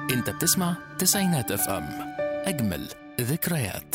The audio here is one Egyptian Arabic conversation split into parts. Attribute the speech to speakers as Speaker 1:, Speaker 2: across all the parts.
Speaker 1: انت بتسمع تسعينات اف ام اجمل ذكريات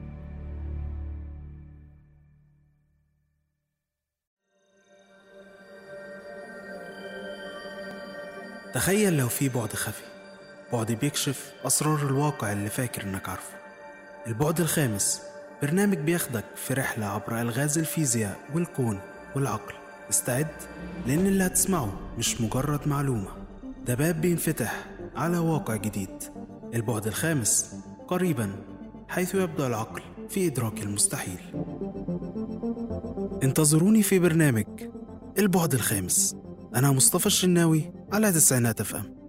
Speaker 2: تخيل لو في بعد خفي بعد بيكشف أسرار الواقع اللي فاكر إنك عارفه البعد الخامس برنامج بياخدك في رحلة عبر ألغاز الفيزياء والكون والعقل استعد لأن اللي هتسمعه مش مجرد معلومة ده باب بينفتح على واقع جديد البعد الخامس قريبا حيث يبدأ العقل في إدراك المستحيل انتظروني في برنامج البعد الخامس أنا مصطفى الشناوي على تسعينات اف ام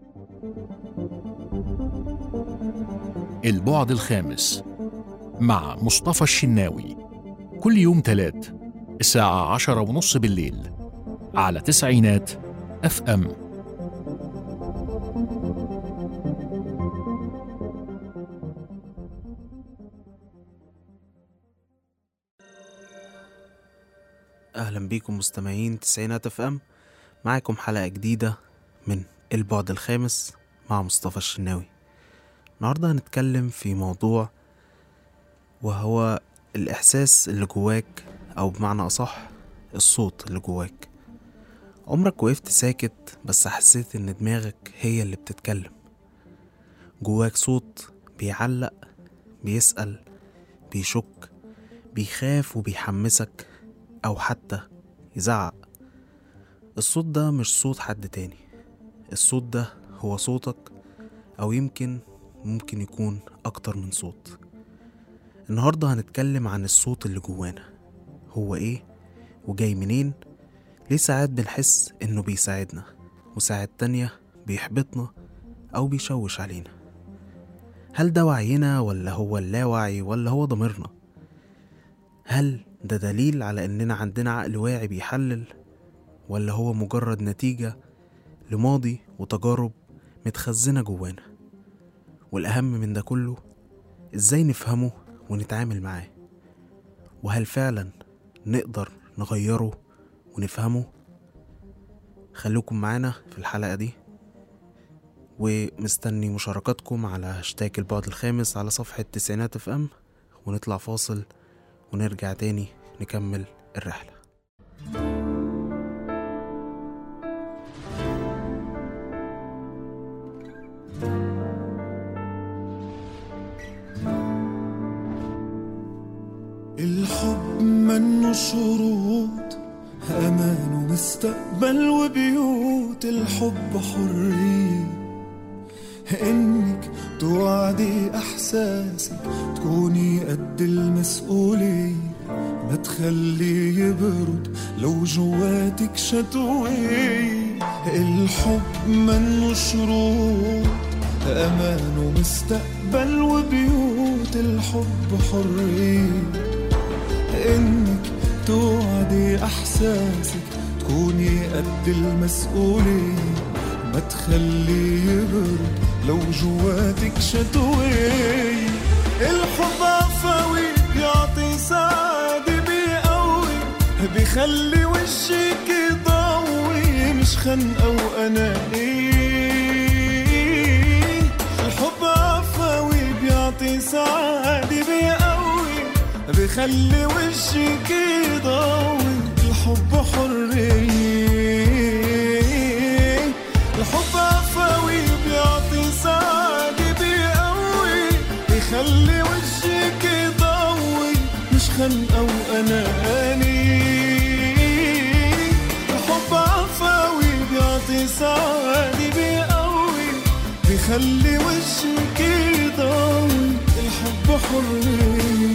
Speaker 1: البعد الخامس مع مصطفى الشناوي كل يوم تلات الساعة عشرة ونص بالليل على تسعينات اف ام
Speaker 2: أهلا بيكم مستمعين تسعينات اف ام معاكم حلقة جديدة من البعد الخامس مع مصطفى الشناوي النهاردة هنتكلم في موضوع وهو الإحساس اللي جواك أو بمعنى أصح الصوت اللي جواك عمرك وقفت ساكت بس حسيت إن دماغك هي اللي بتتكلم جواك صوت بيعلق بيسأل بيشك بيخاف وبيحمسك أو حتى يزعق الصوت ده مش صوت حد تاني الصوت ده هو صوتك أو يمكن ممكن يكون أكتر من صوت النهاردة هنتكلم عن الصوت اللي جوانا هو إيه وجاي منين ليه ساعات بنحس إنه بيساعدنا وساعات تانية بيحبطنا أو بيشوش علينا هل ده وعينا ولا هو اللاوعي ولا هو ضميرنا هل ده دليل على إننا عندنا عقل واعي بيحلل ولا هو مجرد نتيجة لماضي وتجارب متخزنة جوانا والأهم من ده كله إزاي نفهمه ونتعامل معاه وهل فعلا نقدر نغيره ونفهمه خلوكم معانا في الحلقة دي ومستني مشاركاتكم على هاشتاج البعد الخامس على صفحة تسعينات اف ام ونطلع فاصل ونرجع تاني نكمل الرحلة
Speaker 3: الحب منه شروط أمان ومستقبل وبيوت الحب حرية إنك توعدي إحساسك تكوني قد المسؤولية ما تخليه يبرد لو جواتك شتوية الحب منه شروط أمان ومستقبل وبيوت الحب حرية إنك توعدي إحساسك تكوني قد المسؤولية ما تخلي يبرد لو جواتك شتوية الحب عفوي بيعطي سعادة بيقوي بيخلي وشك يضوي مش خنقة وأنانية الحب عفوي بيعطي سعادة بيقوي بخلي وشك يضوي الحب حرية الحب عفوي بيعطي سعادة بيقوي بخلي وشك يضوي مش خنقة وأناني الحب عفوي بيعطي سعادة بيقوي بخلي وشك يضوي الحب حرية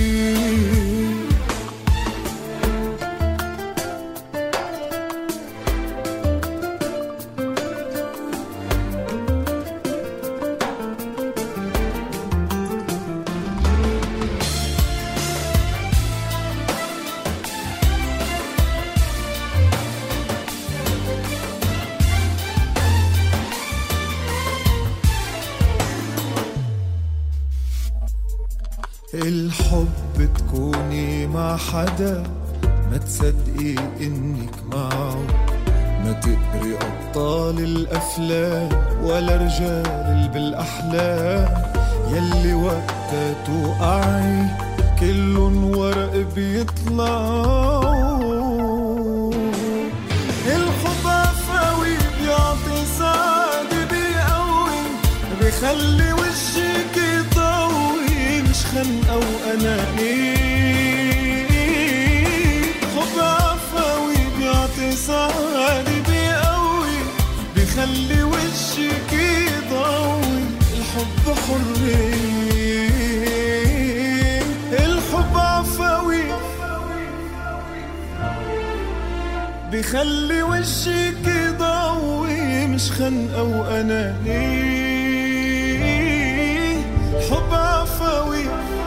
Speaker 3: الحب تكوني مع حدا ما تصدقي انك معه ما ما تقري أبطال الأفلام ولا رجال اللي بالأحلام يلي وقتها توقعي كلن ورق بيطلعوا الحب عفوي بيعطي سعادة بيقوي بيخلي وشك يضوي مش خنقة وأناني حب عفوي بيعطي سعادة بيقوي بيخلي وشك يضوي الحب حرية الحب عفوي بيخلي وشك يضوي مش خنقة وأناني حب عفوي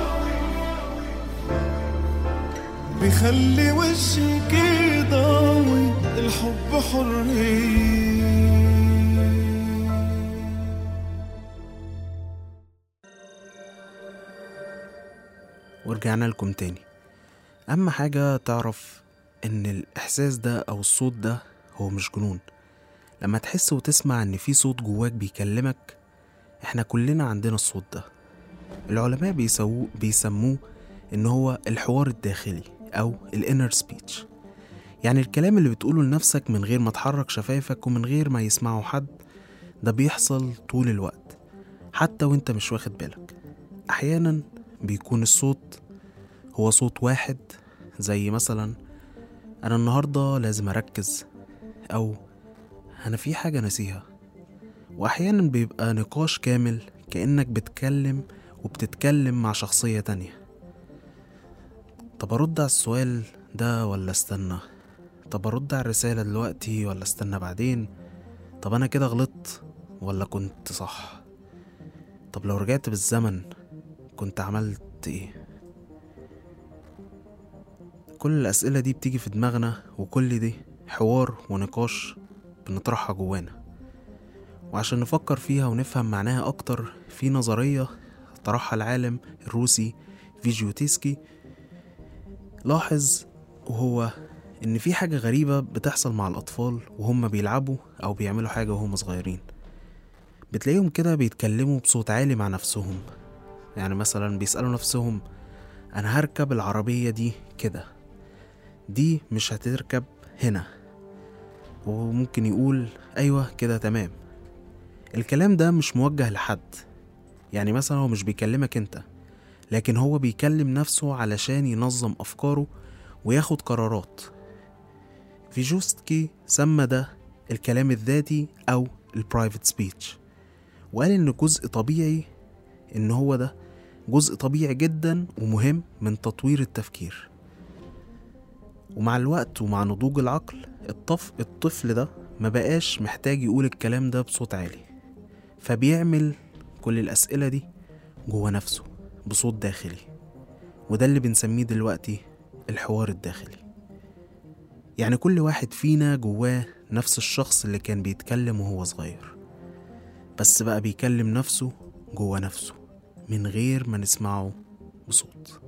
Speaker 3: بيخلي وشك يضوي الحب حرية
Speaker 2: ورجعنا لكم تاني أهم حاجة تعرف إن الإحساس ده أو الصوت ده هو مش جنون لما تحس وتسمع إن في صوت جواك بيكلمك إحنا كلنا عندنا الصوت ده العلماء بيسووه بيسموه إن هو الحوار الداخلي أو الانر سبيتش يعني الكلام اللي بتقوله لنفسك من غير ما تحرك شفايفك ومن غير ما يسمعه حد ده بيحصل طول الوقت حتى وانت مش واخد بالك أحيانا بيكون الصوت هو صوت واحد زي مثلا أنا النهاردة لازم أركز أو أنا في حاجة ناسيها وأحيانا بيبقى نقاش كامل كأنك بتكلم وبتتكلم مع شخصية تانية طب أرد على السؤال ده ولا استنى طب أرد على الرسالة دلوقتي ولا استنى بعدين طب أنا كده غلطت ولا كنت صح طب لو رجعت بالزمن كنت عملت ايه كل الأسئلة دي بتيجي في دماغنا وكل دي حوار ونقاش بنطرحها جوانا وعشان نفكر فيها ونفهم معناها أكتر في نظرية طرحها العالم الروسي فيجيوتيسكي لاحظ وهو إن في حاجة غريبة بتحصل مع الأطفال وهم بيلعبوا أو بيعملوا حاجة وهم صغيرين بتلاقيهم كده بيتكلموا بصوت عالي مع نفسهم يعني مثلا بيسألوا نفسهم أنا هركب العربية دي كده دي مش هتركب هنا وممكن يقول أيوة كده تمام الكلام ده مش موجه لحد يعني مثلا هو مش بيكلمك انت لكن هو بيكلم نفسه علشان ينظم أفكاره وياخد قرارات فيجوستكي سمى ده الكلام الذاتي أو البرايفت سبيتش وقال إن جزء طبيعي إن هو ده جزء طبيعي جدا ومهم من تطوير التفكير ومع الوقت ومع نضوج العقل الطف الطفل ده ما بقاش محتاج يقول الكلام ده بصوت عالي فبيعمل كل الأسئلة دي جوه نفسه بصوت داخلي وده اللي بنسميه دلوقتي الحوار الداخلي يعني كل واحد فينا جواه نفس الشخص اللي كان بيتكلم وهو صغير بس بقى بيكلم نفسه جوه نفسه من غير ما نسمعه بصوت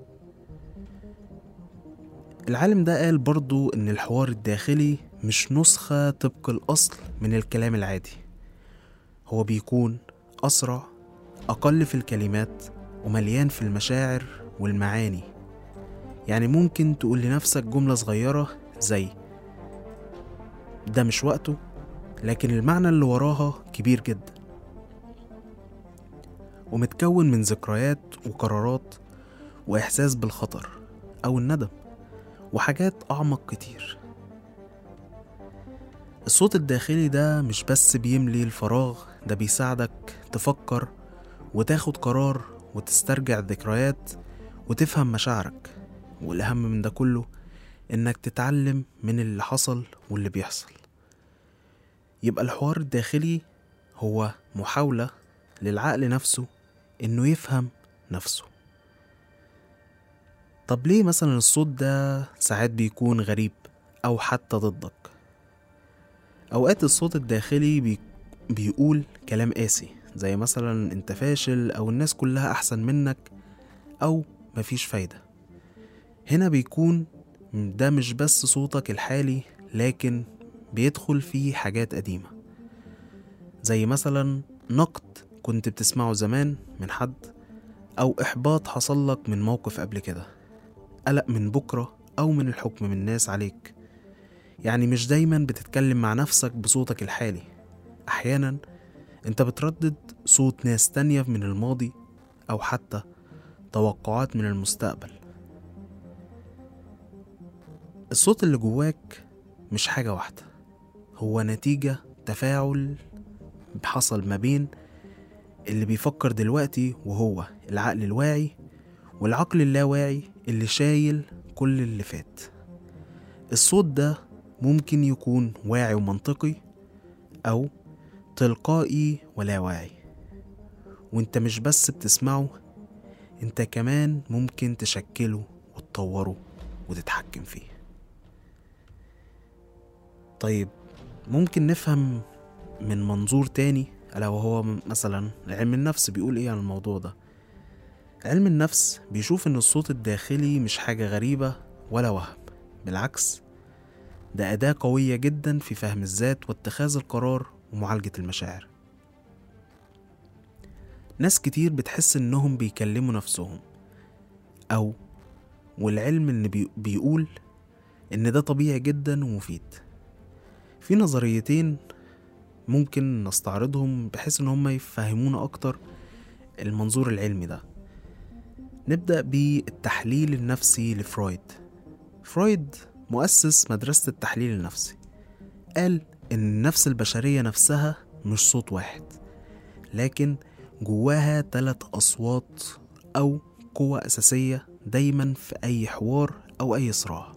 Speaker 2: العالم ده قال برضو إن الحوار الداخلي مش نسخة طبق الأصل من الكلام العادي هو بيكون أسرع أقل في الكلمات ومليان في المشاعر والمعاني يعني ممكن تقول لنفسك جملة صغيرة زي ده مش وقته لكن المعنى اللي وراها كبير جدا ومتكون من ذكريات وقرارات وإحساس بالخطر أو الندم وحاجات أعمق كتير الصوت الداخلي ده مش بس بيملي الفراغ ده بيساعدك تفكر وتاخد قرار وتسترجع الذكريات وتفهم مشاعرك والأهم من ده كله إنك تتعلم من اللي حصل واللي بيحصل يبقى الحوار الداخلي هو محاولة للعقل نفسه إنه يفهم نفسه طب ليه مثلا الصوت ده ساعات بيكون غريب أو حتى ضدك أوقات الصوت الداخلي بي... بيقول كلام قاسي زي مثلا انت فاشل أو الناس كلها أحسن منك أو مفيش فايدة هنا بيكون ده مش بس صوتك الحالي لكن بيدخل فيه حاجات قديمة زي مثلا نقد كنت بتسمعه زمان من حد أو إحباط حصل لك من موقف قبل كده قلق من بكرة أو من الحكم من الناس عليك يعني مش دايما بتتكلم مع نفسك بصوتك الحالي أحيانا أنت بتردد صوت ناس تانية من الماضي أو حتى توقعات من المستقبل الصوت اللي جواك مش حاجة واحدة هو نتيجة تفاعل حصل ما بين اللي بيفكر دلوقتي وهو العقل الواعي والعقل اللاواعي اللي شايل كل اللي فات الصوت ده ممكن يكون واعي ومنطقي أو تلقائي ولا واعي وانت مش بس بتسمعه انت كمان ممكن تشكله وتطوره وتتحكم فيه طيب ممكن نفهم من منظور تاني ألا وهو مثلا علم النفس بيقول ايه عن الموضوع ده علم النفس بيشوف ان الصوت الداخلي مش حاجة غريبة ولا وهم بالعكس ده أداة قوية جدا في فهم الذات واتخاذ القرار ومعالجة المشاعر ناس كتير بتحس انهم بيكلموا نفسهم او والعلم ان بي بيقول ان ده طبيعي جدا ومفيد في نظريتين ممكن نستعرضهم بحيث ان هم يفهمونا اكتر المنظور العلمي ده نبدأ بالتحليل النفسي لفرويد فرويد مؤسس مدرسة التحليل النفسي قال إن النفس البشرية نفسها مش صوت واحد لكن جواها تلات أصوات أو قوة أساسية دايما في أي حوار أو أي صراع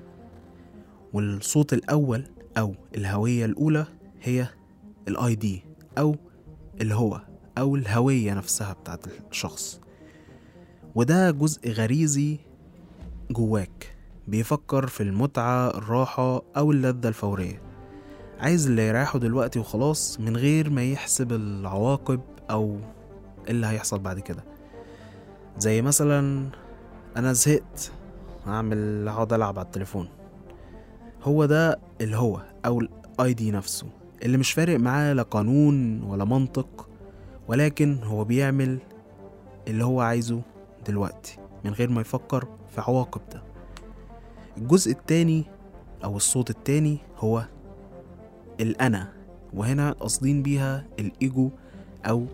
Speaker 2: والصوت الأول أو الهوية الأولى هي الاي دي أو الهو أو الهوية نفسها بتاعت الشخص وده جزء غريزي جواك بيفكر في المتعة الراحة أو اللذة الفورية عايز اللي يريحه دلوقتي وخلاص من غير ما يحسب العواقب أو اللي هيحصل بعد كده زي مثلا أنا زهقت هعمل هقعد ألعب على التليفون هو ده الهو أو الاي دي نفسه اللي مش فارق معاه لا قانون ولا منطق ولكن هو بيعمل اللي هو عايزه دلوقتي من غير ما يفكر في عواقب ده الجزء التاني أو الصوت التاني هو الأنا وهنا قاصدين بيها الإيجو أو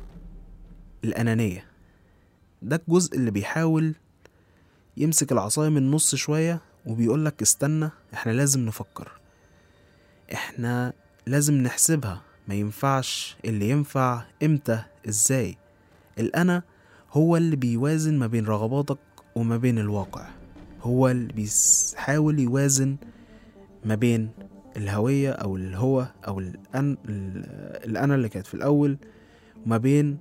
Speaker 2: الأنانية ده الجزء اللي بيحاول يمسك العصاية من النص شوية وبيقولك استنى احنا لازم نفكر احنا لازم نحسبها ما ينفعش اللي ينفع امتى ازاي الأنا هو اللي بيوازن ما بين رغباتك وما بين الواقع هو اللي بيحاول يوازن ما بين الهوية أو الهو أو الأن الأنا اللي كانت في الأول وما بين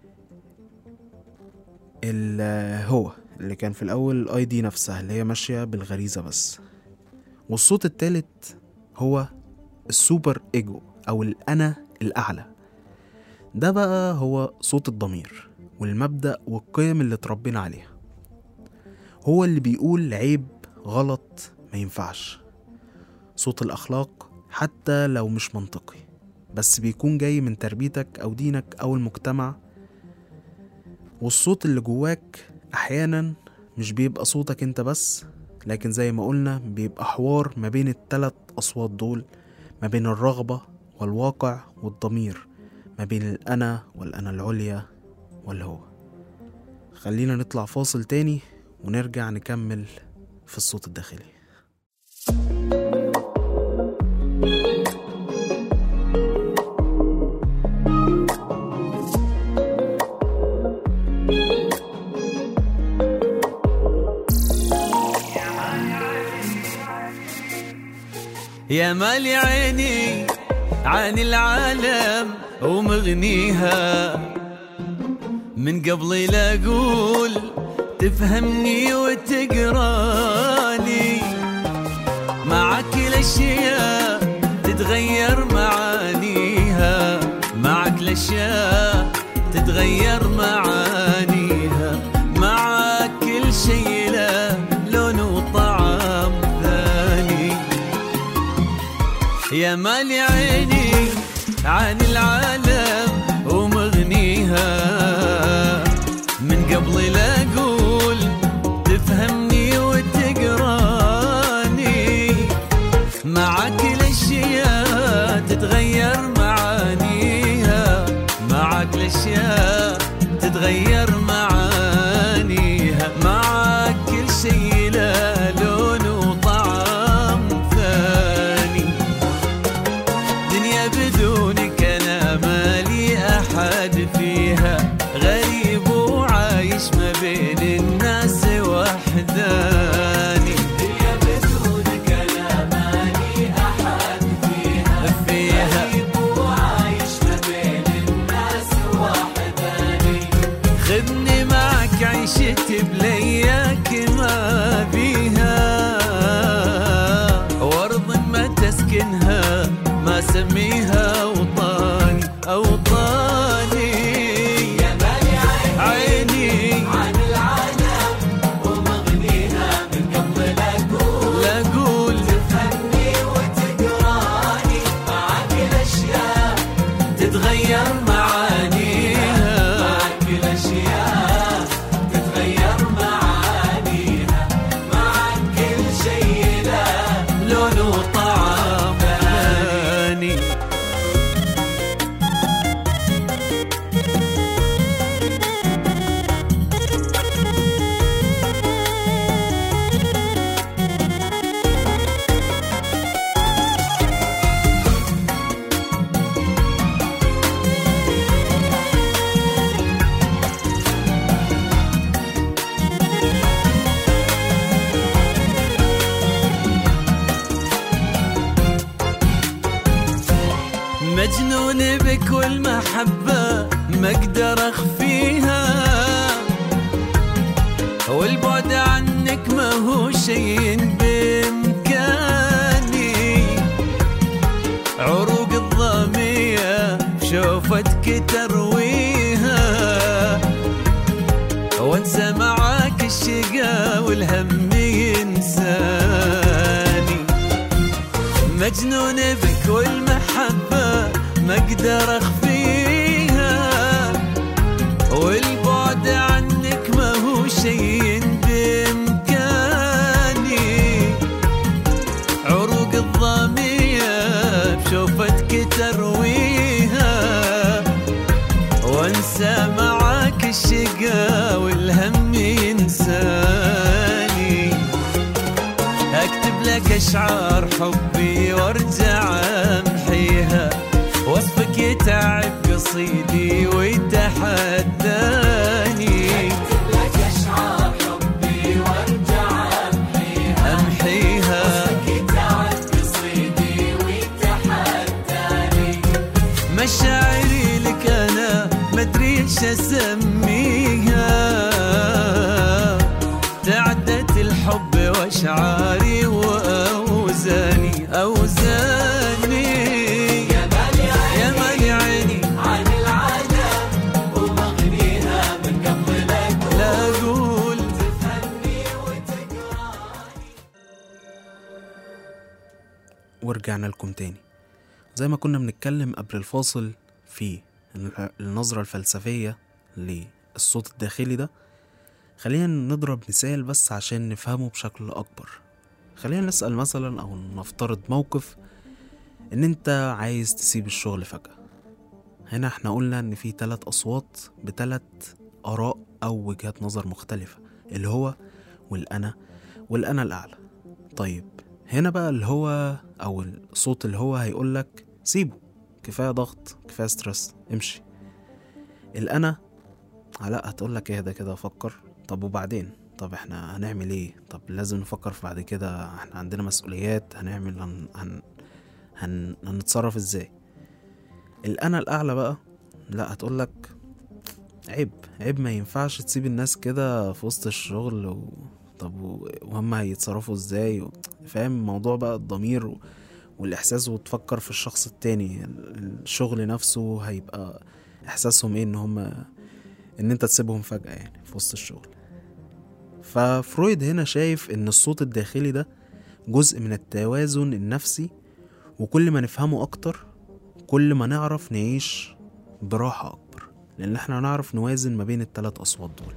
Speaker 2: الهو اللي كان في الأول الاي دي نفسها اللي هي ماشية بالغريزة بس والصوت التالت هو السوبر ايجو أو الأنا الأعلى ده بقى هو صوت الضمير والمبدأ والقيم اللي اتربينا عليها هو اللي بيقول عيب غلط ما ينفعش صوت الأخلاق حتى لو مش منطقي بس بيكون جاي من تربيتك أو دينك أو المجتمع والصوت اللي جواك أحيانا مش بيبقى صوتك انت بس لكن زي ما قلنا بيبقى حوار ما بين التلات أصوات دول ما بين الرغبة والواقع والضمير ما بين الأنا والأنا العليا والهو خلينا نطلع فاصل تاني ونرجع نكمل في الصوت الداخلي
Speaker 4: يا مالي عيني عن العالم ومغنيها من قبل لا اقول تفهمني وتقراني معك الاشياء تتغير معانيها معك الاشياء تتغير معانيها معك كل شيء له لون وطعم ثاني يا مالي عيني عن العالم ومغنيها من قبل لا اقول تفهمني وتقراني معك الاشياء تتغير معانيها معك الاشياء تتغير معانيها معك كل شيء له لون وطعم ثاني دنيا بدونك انا مالي احد فيها غريب وعايش ما بين الناس وحداني دنيا بدونك انا مالي احد فيها فيها غريب وعايش ما بين الناس وحداني خذني معك عيشتي بلياك ما بيها وارض ما تسكنها ما سميها اوطاني اوطاني يا مالي عيني عن العالم ومغنيها من قبل لا اقول لا اقول تفهمني وتقراني معك الاشياء تتغير معانيها معك الاشياء تتغير معانيها معك كل شيء له لون وطعم ثاني مجنون بك والمحبة ما اقدر اخفيها والبعد عنك ما هو شيء بامكاني عروق الضامية شوفتك ترويها وانسى معاك الشقا والهم ينساني مجنون بك والمحبة ما اقدر اخفيها والبعد عنك ما هو شيء بامكاني عروق الضامية بشوفتك ترويها وانسى معاك الشقا والهم ينساني اكتب لك اشعار حبي وارجع امحيها وصفك يتعب قصيدي ويتحداني اكتب لك اشعار حبي وارجع امحيها امحيها وصفك يتعب قصيدي ويتحداني مشاعري لك انا مدري ايش اسميها تعدت الحب واشعاري واوزاني اوزاني يا مالي عيني يا مالي عيني عن العالم ومغنيها من قبل لا اقول تفهمني وتقراني
Speaker 2: ورجعنا لكم تاني زي ما كنا بنتكلم قبل الفاصل في النظرة الفلسفية للصوت الداخلي ده خلينا نضرب مثال بس عشان نفهمه بشكل أكبر خلينا نسأل مثلا أو نفترض موقف إن أنت عايز تسيب الشغل فجأة هنا احنا قلنا إن في تلات أصوات بتلات آراء أو وجهات نظر مختلفة اللي هو والأنا والأنا الأعلى طيب هنا بقى اللي هو أو الصوت اللي هو هيقولك سيبه كفاية ضغط كفاية ستريس امشي الأنا لا هتقولك ايه ده كده أفكر طب وبعدين طب احنا هنعمل ايه طب لازم نفكر في بعد كده احنا عندنا مسؤوليات هنعمل هن... هن... هن... هنتصرف ازاي الأنا الأعلى بقى لا هتقولك عيب عيب ما ينفعش تسيب الناس كده في وسط الشغل و... طب و- وهم هيتصرفوا ازاي و... فاهم الموضوع بقى الضمير و... والإحساس وتفكر في الشخص التاني ال- الشغل نفسه هيبقى إحساسهم ايه إن هم إن أنت تسيبهم فجأة يعني في وسط الشغل ففرويد هنا شايف إن الصوت الداخلي ده جزء من التوازن النفسي وكل ما نفهمه أكتر كل ما نعرف نعيش براحة أكبر لأن احنا نعرف نوازن ما بين التلات أصوات دول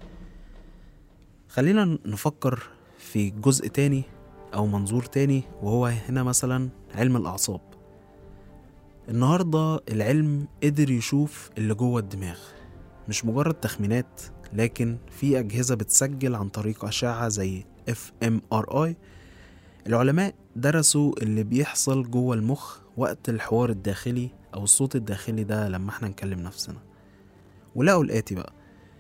Speaker 2: خلينا نفكر في جزء تاني أو منظور تاني وهو هنا مثلا علم الأعصاب النهاردة العلم قدر يشوف اللي جوه الدماغ مش مجرد تخمينات لكن في أجهزة بتسجل عن طريق أشعة زي fMRI العلماء درسوا اللي بيحصل جوه المخ وقت الحوار الداخلي أو الصوت الداخلي ده لما احنا نكلم نفسنا ولقوا الآتي بقى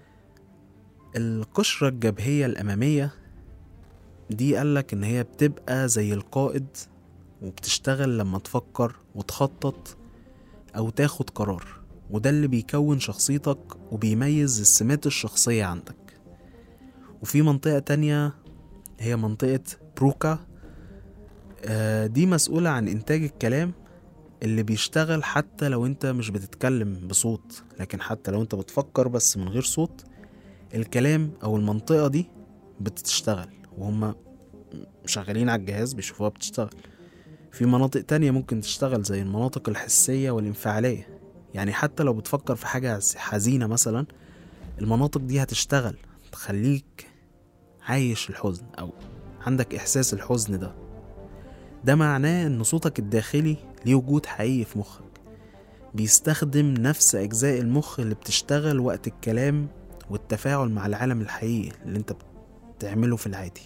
Speaker 2: القشرة الجبهية الأمامية دي قالك إن هي بتبقى زي القائد وبتشتغل لما تفكر وتخطط أو تاخد قرار وده اللي بيكون شخصيتك وبيميز السمات الشخصية عندك وفي منطقة تانية هي منطقة بروكا آه، دي مسؤولة عن إنتاج الكلام اللي بيشتغل حتى لو انت مش بتتكلم بصوت لكن حتى لو انت بتفكر بس من غير صوت الكلام او المنطقة دي بتشتغل وهم شغالين على الجهاز بيشوفوها بتشتغل في مناطق تانية ممكن تشتغل زي المناطق الحسية والانفعالية يعني حتى لو بتفكر في حاجة حزينة مثلا المناطق دي هتشتغل تخليك عايش الحزن أو عندك إحساس الحزن ده ده معناه إن صوتك الداخلي ليه وجود حقيقي في مخك بيستخدم نفس أجزاء المخ اللي بتشتغل وقت الكلام والتفاعل مع العالم الحقيقي اللي انت بتعمله في العادي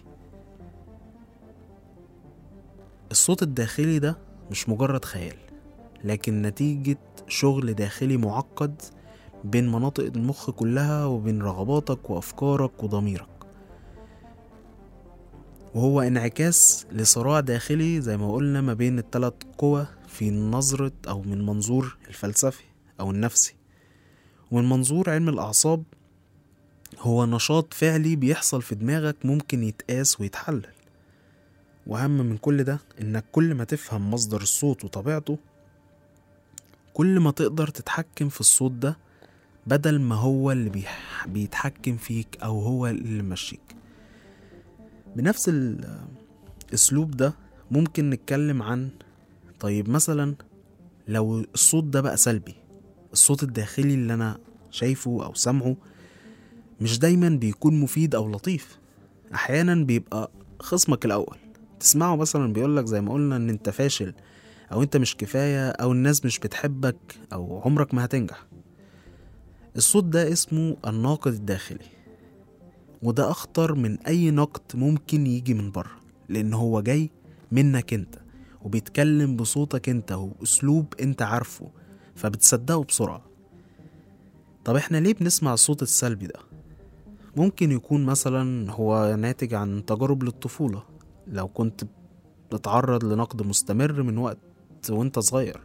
Speaker 2: الصوت الداخلي ده مش مجرد خيال لكن نتيجة شغل داخلي معقد بين مناطق المخ كلها وبين رغباتك وأفكارك وضميرك وهو انعكاس لصراع داخلي زي ما قلنا ما بين التلات قوى في نظرة أو من منظور الفلسفي أو النفسي ومن منظور علم الأعصاب هو نشاط فعلي بيحصل في دماغك ممكن يتقاس ويتحلل وأهم من كل ده إنك كل ما تفهم مصدر الصوت وطبيعته كل ما تقدر تتحكم في الصوت ده بدل ما هو اللي بيح... بيتحكم فيك أو هو اللي ماشيك بنفس الأسلوب ده ممكن نتكلم عن طيب مثلا لو الصوت ده بقى سلبي الصوت الداخلي اللي أنا شايفه أو سامعه مش دايما بيكون مفيد أو لطيف أحيانا بيبقى خصمك الأول تسمعه مثلا بيقولك زي ما قلنا إن أنت فاشل أو أنت مش كفاية أو الناس مش بتحبك أو عمرك ما هتنجح الصوت ده اسمه الناقد الداخلي وده أخطر من أي نقد ممكن يجي من بره لأن هو جاي منك أنت وبيتكلم بصوتك أنت وأسلوب أنت عارفه فبتصدقه بسرعة طب احنا ليه بنسمع الصوت السلبي ده؟ ممكن يكون مثلا هو ناتج عن تجارب للطفولة لو كنت بتتعرض لنقد مستمر من وقت وانت صغير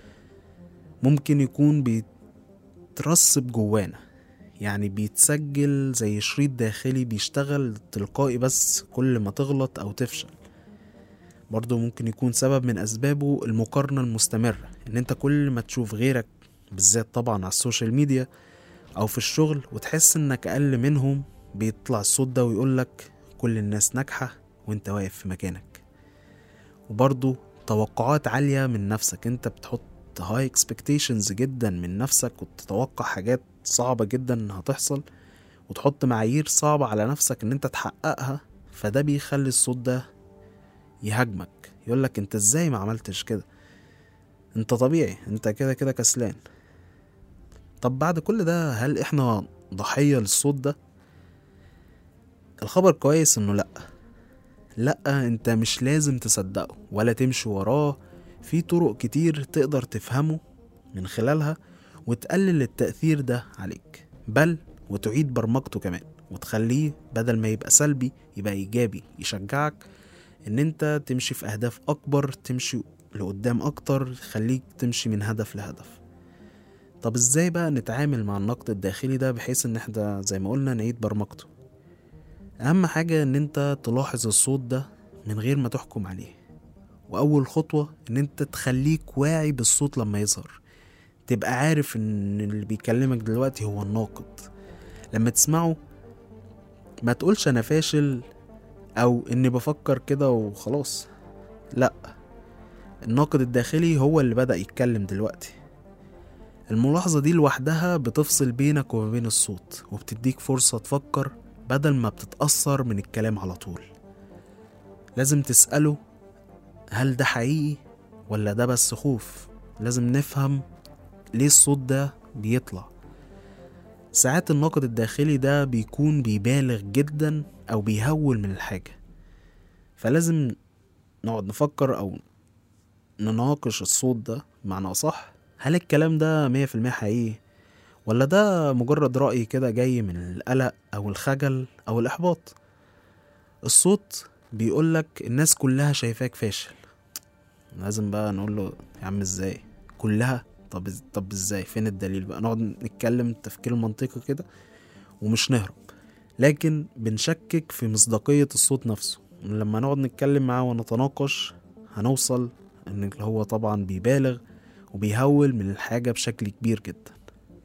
Speaker 2: ممكن يكون بيترسب جوانا يعني بيتسجل زي شريط داخلي بيشتغل تلقائي بس كل ما تغلط أو تفشل برضه ممكن يكون سبب من أسبابه المقارنة المستمرة إن أنت كل ما تشوف غيرك بالذات طبعا على السوشيال ميديا أو في الشغل وتحس إنك أقل منهم بيطلع الصوت ده ويقولك كل الناس ناجحة وأنت واقف في مكانك وبرضه توقعات عالية من نفسك أنت بتحط هاي اكسبكتيشنز جدا من نفسك وتتوقع حاجات صعبة جدا هتحصل وتحط معايير صعبة على نفسك ان انت تحققها فده بيخلي الصوت ده يهاجمك يقولك انت ازاي ما عملتش كده انت طبيعي انت كده كده كسلان طب بعد كل ده هل احنا ضحية للصوت ده الخبر كويس انه لأ لأ انت مش لازم تصدقه ولا تمشي وراه في طرق كتير تقدر تفهمه من خلالها وتقلل التأثير ده عليك بل وتعيد برمجته كمان وتخليه بدل ما يبقى سلبي يبقى إيجابي يشجعك إن أنت تمشي في أهداف أكبر تمشي لقدام أكتر يخليك تمشي من هدف لهدف طب إزاي بقى نتعامل مع النقد الداخلي ده بحيث إن احنا زي ما قلنا نعيد برمجته أهم حاجة إن أنت تلاحظ الصوت ده من غير ما تحكم عليه وأول خطوة إن أنت تخليك واعي بالصوت لما يظهر تبقى عارف إن اللي بيكلمك دلوقتي هو الناقد لما تسمعه ما تقولش أنا فاشل أو إني بفكر كده وخلاص لأ الناقد الداخلي هو اللي بدأ يتكلم دلوقتي الملاحظة دي لوحدها بتفصل بينك وما بين الصوت وبتديك فرصة تفكر بدل ما بتتأثر من الكلام على طول لازم تسأله هل ده حقيقي ولا ده بس خوف لازم نفهم ليه الصوت ده بيطلع ساعات الناقد الداخلي ده بيكون بيبالغ جدا أو بيهول من الحاجة فلازم نقعد نفكر أو نناقش الصوت ده بمعنى أصح هل الكلام ده مية في المية حقيقي ولا ده مجرد رأي كده جاي من القلق أو الخجل أو الإحباط الصوت بيقولك الناس كلها شايفاك فاشل لازم بقى نقول له يا عم ازاي كلها طب طب ازاي فين الدليل بقى نقعد نتكلم التفكير المنطقي كده ومش نهرب لكن بنشكك في مصداقية الصوت نفسه لما نقعد نتكلم معاه ونتناقش هنوصل ان اللي هو طبعا بيبالغ وبيهول من الحاجة بشكل كبير جدا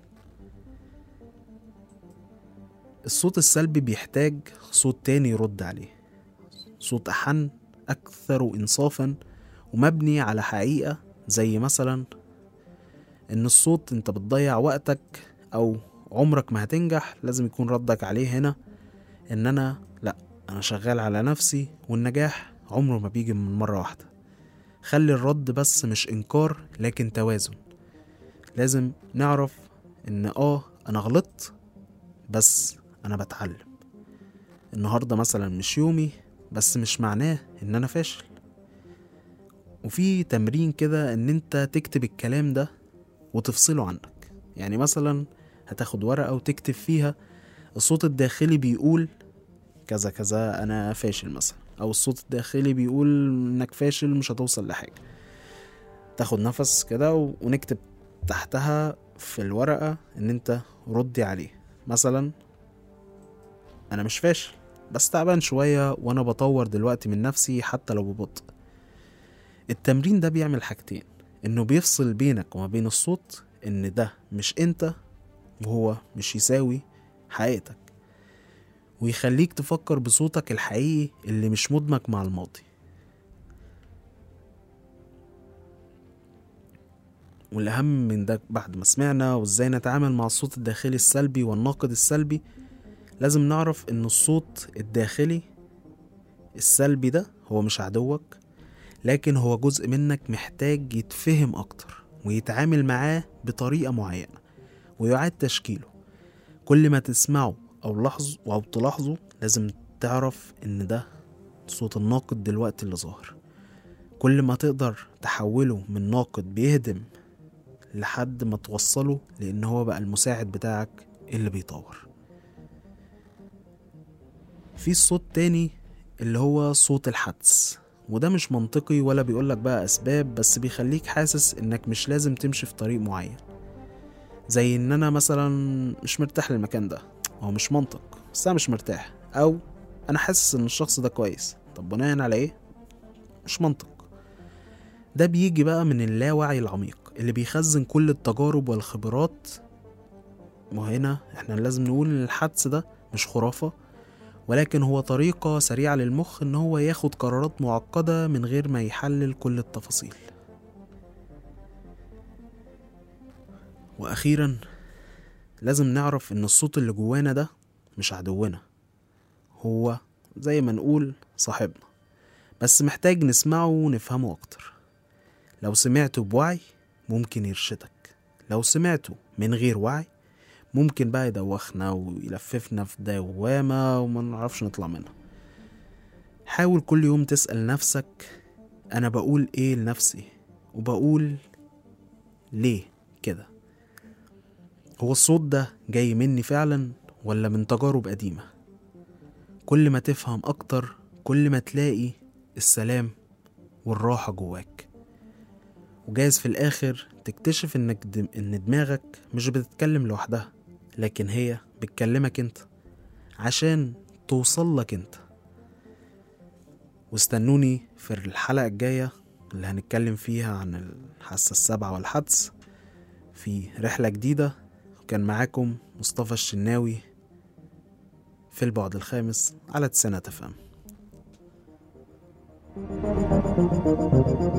Speaker 2: الصوت السلبي بيحتاج صوت تاني يرد عليه صوت أحن أكثر إنصافا ومبني على حقيقة زي مثلا إن الصوت أنت بتضيع وقتك أو عمرك ما هتنجح لازم يكون ردك عليه هنا إن أنا لأ أنا شغال على نفسي والنجاح عمره ما بيجي من مرة واحدة خلي الرد بس مش إنكار لكن توازن لازم نعرف إن آه أنا غلطت بس أنا بتعلم النهاردة مثلا مش يومي بس مش معناه إن أنا فاشل وفي تمرين كده إن أنت تكتب الكلام ده وتفصله عنك يعني مثلا هتاخد ورقة وتكتب فيها الصوت الداخلي بيقول كذا كذا أنا فاشل مثلا أو الصوت الداخلي بيقول إنك فاشل مش هتوصل لحاجة تاخد نفس كده و- ونكتب تحتها في الورقة إن أنت ردي عليه مثلا أنا مش فاشل بس تعبان شوية وأنا بطور دلوقتي من نفسي حتى لو ببطء التمرين ده بيعمل حاجتين إنه بيفصل بينك وما بين الصوت إن ده مش أنت وهو مش يساوي حقيقتك ويخليك تفكر بصوتك الحقيقي اللي مش مدمج مع الماضي والأهم من ده بعد ما سمعنا وازاي نتعامل مع الصوت الداخلي السلبي والناقد السلبي لازم نعرف ان الصوت الداخلي السلبي ده هو مش عدوك لكن هو جزء منك محتاج يتفهم اكتر ويتعامل معاه بطريقة معينة ويعاد تشكيله كل ما تسمعه او لاحظه او تلاحظه لازم تعرف ان ده صوت الناقد دلوقتي اللي ظاهر كل ما تقدر تحوله من ناقد بيهدم لحد ما توصله لان هو بقى المساعد بتاعك اللي بيطور في الصوت تاني اللي هو صوت الحدس وده مش منطقي ولا بيقولك بقى أسباب بس بيخليك حاسس إنك مش لازم تمشي في طريق معين زي إن أنا مثلا مش مرتاح للمكان ده هو مش منطق بس أنا مش مرتاح أو أنا حاسس إن الشخص ده كويس طب بناء على إيه؟ مش منطق ده بيجي بقى من اللاوعي العميق اللي بيخزن كل التجارب والخبرات وهنا احنا لازم نقول ان الحدس ده مش خرافة ولكن هو طريقة سريعة للمخ ان هو ياخد قرارات معقدة من غير ما يحلل كل التفاصيل واخيرا لازم نعرف ان الصوت اللي جوانا ده مش عدونا هو زي ما نقول صاحبنا بس محتاج نسمعه ونفهمه اكتر لو سمعته بوعي ممكن يرشدك لو سمعته من غير وعي ممكن بقى يدوخنا ويلففنا في دوامة وما نعرفش نطلع منها حاول كل يوم تسأل نفسك أنا بقول إيه لنفسي وبقول ليه كده هو الصوت ده جاي مني فعلا ولا من تجارب قديمة كل ما تفهم أكتر كل ما تلاقي السلام والراحة جواك وجايز في الآخر تكتشف إنك دم... إن دماغك مش بتتكلم لوحدها لكن هي بتكلمك انت عشان توصل لك انت واستنوني في الحلقة الجاية اللي هنتكلم فيها عن الحاسة السابعة والحدس في رحلة جديدة كان معاكم مصطفى الشناوي في البعد الخامس على تسعينات اف ام